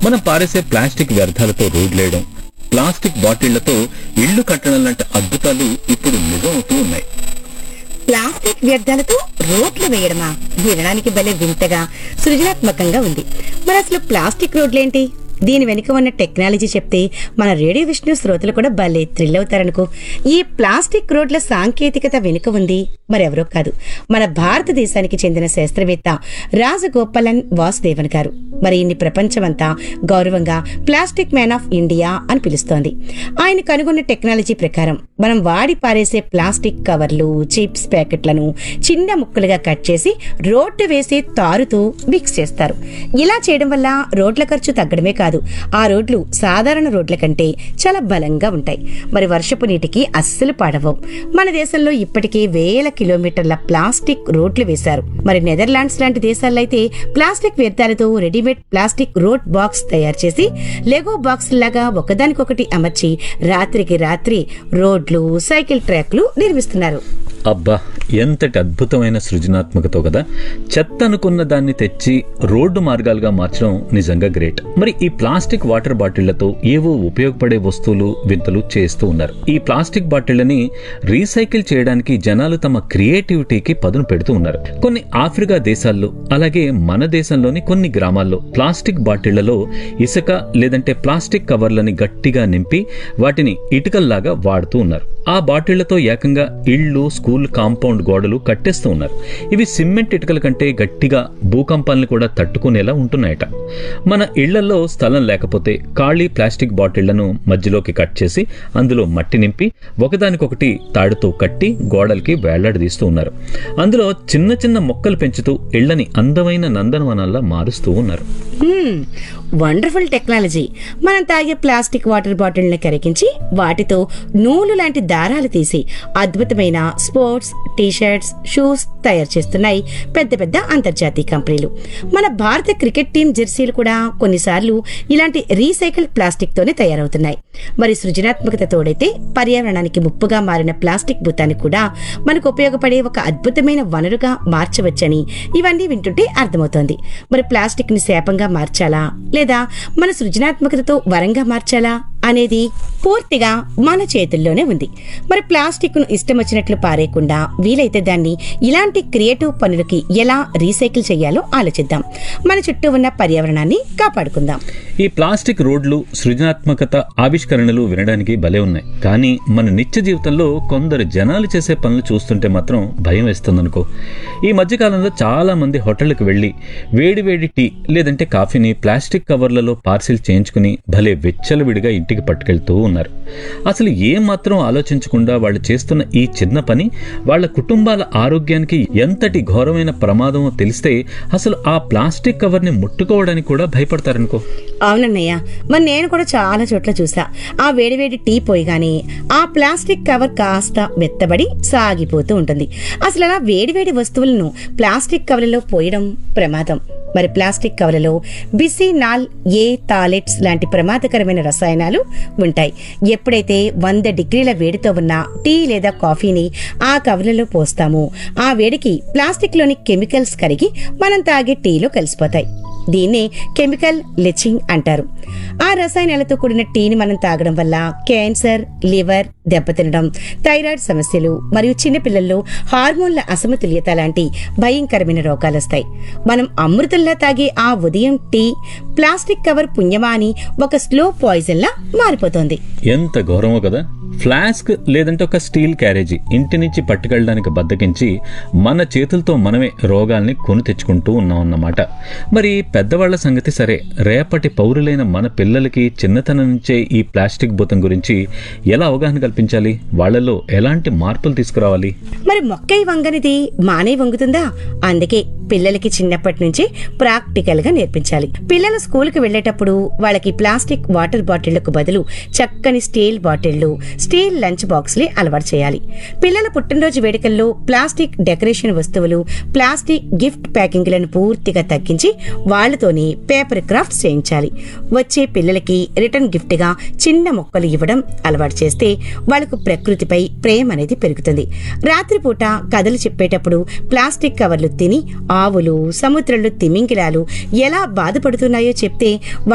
మనం పారేసే plastic వ్యర్థాలతో రోడ్లేయడం plastic బాటిళ్లతో ఇళ్లు కట్టడం లాంటి అద్భుతాలు ఇప్పుడు నిజం అవుతూ ఉన్నాయి ప్లాస్టిక్ వ్యర్థాలతో రోడ్లు వేయడమా వినడానికి భలే వింతగా సృజనాత్మకంగా ఉంది మరి అసలు ప్లాస్టిక్ రోడ్లేంటి దీని వెనుక ఉన్న టెక్నాలజీ చెప్తే మన రేడియో విష్ణు శ్రోతలు కూడా భలే థ్రిల్ అవుతారనుకో ఈ ప్లాస్టిక్ రోడ్ల సాంకేతికత వెనుక ఉంది మరెవరో కాదు మన భారతదేశానికి చెందిన శాస్త్రవేత్త రాజగోపాలన్ వాసుదేవన్ గారు మరి ఇన్ని ప్రపంచమంతా గౌరవంగా ప్లాస్టిక్ మ్యాన్ ఆఫ్ ఇండియా అని పిలుస్తోంది ఆయన కనుగొన్న టెక్నాలజీ ప్రకారం మనం వాడి పారేసే ప్లాస్టిక్ కవర్లు చిప్స్ ప్యాకెట్లను చిన్న ముక్కలుగా కట్ చేసి రోడ్డు వేసి తారుతో మిక్స్ చేస్తారు ఇలా చేయడం వల్ల రోడ్ల ఖర్చు తగ్గడమే కాదు ఆ రోడ్లు సాధారణ రోడ్ల కంటే చాలా బలంగా ఉంటాయి మరి వర్షపు నీటికి అస్సలు పాడవవు మన దేశంలో ఇప్పటికే వేల కిలోమీటర్ల ప్లాస్టిక్ రోడ్లు వేశారు మరి నెదర్లాండ్స్ లాంటి దేశాల్లో అయితే ప్లాస్టిక్ వ్యర్థాలతో రెడీమేడ్ ప్లాస్టిక్ రోడ్ బాక్స్ తయారు చేసి లెగో బాక్స్ లాగా ఒకదానికొకటి అమర్చి రాత్రికి రాత్రి రోడ్లు సైకిల్ ట్రాక్లు నిర్మిస్తున్నారు అబ్బా ఎంతటి అద్భుతమైన సృజనాత్మకతో కదా చెత్త అనుకున్న దాన్ని తెచ్చి రోడ్డు మార్గాలుగా మార్చడం నిజంగా గ్రేట్ మరి ఈ ప్లాస్టిక్ వాటర్ బాటిళ్లతో ఏవో ఉపయోగపడే వస్తువులు వింతలు చేస్తూ ఉన్నారు ఈ ప్లాస్టిక్ బాటిళ్లని రీసైకిల్ చేయడానికి జనాలు తమ క్రియేటివిటీకి పదును పెడుతూ ఉన్నారు కొన్ని ఆఫ్రికా దేశాల్లో అలాగే మన దేశంలోని కొన్ని గ్రామాల్లో ప్లాస్టిక్ బాటిళ్లలో ఇసుక లేదంటే ప్లాస్టిక్ కవర్లని గట్టిగా నింపి వాటిని ఇటుకల్లాగా వాడుతూ ఉన్నారు ఆ బాటిళ్లతో ఏకంగా ఇళ్ళు స్కూల్ కాంపౌండ్ గోడలు కట్టేస్తూ ఉన్నారు ఇవి సిమెంట్ ఇటుకల కంటే గట్టిగా భూకంపాలను కూడా తట్టుకునేలా ఉంటున్నాయట మన ఇళ్లలో స్థలం లేకపోతే ఖాళీ ప్లాస్టిక్ బాటిళ్లను మధ్యలోకి కట్ చేసి అందులో మట్టి నింపి ఒకదానికొకటి తాడుతో కట్టి గోడలకి వేళ్లాడదీస్తూ ఉన్నారు అందులో చిన్న చిన్న మొక్కలు పెంచుతూ ఇళ్లని అందమైన నందనవనాల్లా మారుస్తూ ఉన్నారు వండర్ఫుల్ టెక్నాలజీ మనం తాగే ప్లాస్టిక్ వాటర్ బాటిల్ని కరిగించి వాటితో నూలు లాంటి దారాలు తీసి అద్భుతమైన స్పోర్ట్స్ టీషర్ట్స్ షూస్ తయారు చేస్తున్నాయి పెద్ద పెద్ద అంతర్జాతీయ కంపెనీలు మన భారత క్రికెట్ టీం జెర్సీలు కూడా కొన్నిసార్లు ఇలాంటి రీసైకిల్డ్ ప్లాస్టిక్ తోనే తయారవుతున్నాయి మరి సృజనాత్మకత తోడైతే పర్యావరణానికి ముప్పుగా మారిన ప్లాస్టిక్ భూతాన్ని కూడా మనకు ఉపయోగపడే ఒక అద్భుతమైన వనరుగా మార్చవచ్చని ఇవన్నీ వింటుంటే అర్థమవుతోంది మరి ప్లాస్టిక్ ని శాపంగా మార్చాలా లేదా మన సృజనాత్మకతతో వరంగా మార్చాలా అనేది పూర్తిగా మన చేతుల్లోనే ఉంది మరి ప్లాస్టిక్ ను ఇష్టం వచ్చినట్లు పారేయకుండా వీలైతే దాన్ని ఇలాంటి క్రియేటివ్ పనులకి ఎలా రీసైకిల్ చేయాలో ఆలోచిద్దాం మన చుట్టూ ఉన్న పర్యావరణాన్ని కాపాడుకుందాం ఈ ప్లాస్టిక్ రోడ్లు సృజనాత్మకత ఆవిష్కరణలు వినడానికి భలే ఉన్నాయి కానీ మన నిత్య జీవితంలో కొందరు జనాలు చేసే పనులు చూస్తుంటే మాత్రం భయం వేస్తుందనుకో ఈ మధ్యకాలంలో చాలా మంది హోటళ్లకు వెళ్ళి వేడివేడి టీ లేదంటే కాఫీని ప్లాస్టిక్ కవర్లలో పార్సిల్ చేయించుకుని భలే వెచ్చలవిడిగా ఇంటికి పట్టుకెళ్తూ ఉన్నారు అసలు ఏం మాత్రం ఆలోచించకుండా వాళ్ళు చేస్తున్న ఈ చిన్న పని వాళ్ళ కుటుంబాల ఆరోగ్యానికి ఎంతటి ఘోరమైన ప్రమాదమో తెలిస్తే అసలు ఆ ప్లాస్టిక్ కవర్ని ముట్టుకోవడానికి కూడా భయపడతారనుకో అవునన్నయ్య మరి నేను కూడా చాలా చోట్ల చూసా ఆ వేడివేడి టీ పోయిగానే ఆ ప్లాస్టిక్ కవర్ కాస్త మెత్తబడి సాగిపోతూ ఉంటుంది అసలు అలా వేడివేడి వస్తువులను ప్లాస్టిక్ కవర్లలో పోయడం ప్రమాదం మరి ప్లాస్టిక్ కవర్లలో బిసినాల్ ఏ టాలెట్స్ లాంటి ప్రమాదకరమైన రసాయనాలు ఉంటాయి ఎప్పుడైతే వంద డిగ్రీల వేడితో ఉన్న టీ లేదా కాఫీని ఆ కవర్లలో పోస్తామో ఆ వేడికి ప్లాస్టిక్లోని కెమికల్స్ కరిగి మనం తాగే టీలో కలిసిపోతాయి దీన్నే కెమికల్ లిచింగ్ అంటారు ఆ రసాయనాలతో కూడిన టీని మనం తాగడం వల్ల క్యాన్సర్ లివర్ దెబ్బతినడం థైరాయిడ్ సమస్యలు మరియు చిన్నపిల్లల్లో హార్మోన్ల అసమతుల్యత లాంటి భయంకరమైన రోగాలు వస్తాయి మనం అమృతంలా తాగే ఆ ఉదయం టీ ప్లాస్టిక్ కవర్ పుణ్యమా అని ఒక స్లో పాయిజన్ లా మారిపోతోంది ఎంత ఘోరమో కదా ఫ్లాస్క్ లేదంటే ఒక స్టీల్ క్యారేజీ ఇంటి నుంచి పట్టుకెళ్ళడానికి బద్దకించి మన చేతులతో మనమే రోగాల్ని కొని తెచ్చుకుంటూ ఉన్నాం అన్నమాట మరి పెద్దవాళ్ల సంగతి సరే రేపటి పౌరులైన మన పిల్లలకి చిన్నతనం నుంచే ఈ ప్లాస్టిక్ భూతం గురించి ఎలా అవగాహన కల్పించాలి వాళ్ళలో ఎలాంటి మార్పులు తీసుకురావాలి మరి మొక్కై వంగనిది మానే వంగుతుందా అందుకే పిల్లలకి చిన్నప్పటి నుంచి ప్రాక్టికల్ గా నేర్పించాలి పిల్లలు స్కూల్ కి వెళ్లేటప్పుడు వాళ్ళకి ప్లాస్టిక్ వాటర్ బాటిళ్లకు బదులు చక్కని స్టీల్ బాటిళ్లు స్టీల్ లంచ్ బాక్స్లే అలవాటు చేయాలి పిల్లల పుట్టినరోజు వేడుకల్లో ప్లాస్టిక్ డెకరేషన్ వస్తువులు ప్లాస్టిక్ గిఫ్ట్ ప్యాకింగ్లను పూర్తిగా తగ్గించి వాళ్లతోనే పేపర్ క్రాఫ్ట్స్ చేయించాలి వచ్చే పిల్లలకి రిటర్న్ గిఫ్ట్ గా చిన్న మొక్కలు ఇవ్వడం అలవాటు చేస్తే వాళ్లకు ప్రకృతిపై ప్రేమ అనేది పెరుగుతుంది రాత్రిపూట కథలు చెప్పేటప్పుడు ప్లాస్టిక్ కవర్లు తిని ఆవులు సముద్రంలో తిమింగిలాలు ఎలా బాధపడుతున్నాయో చెప్తే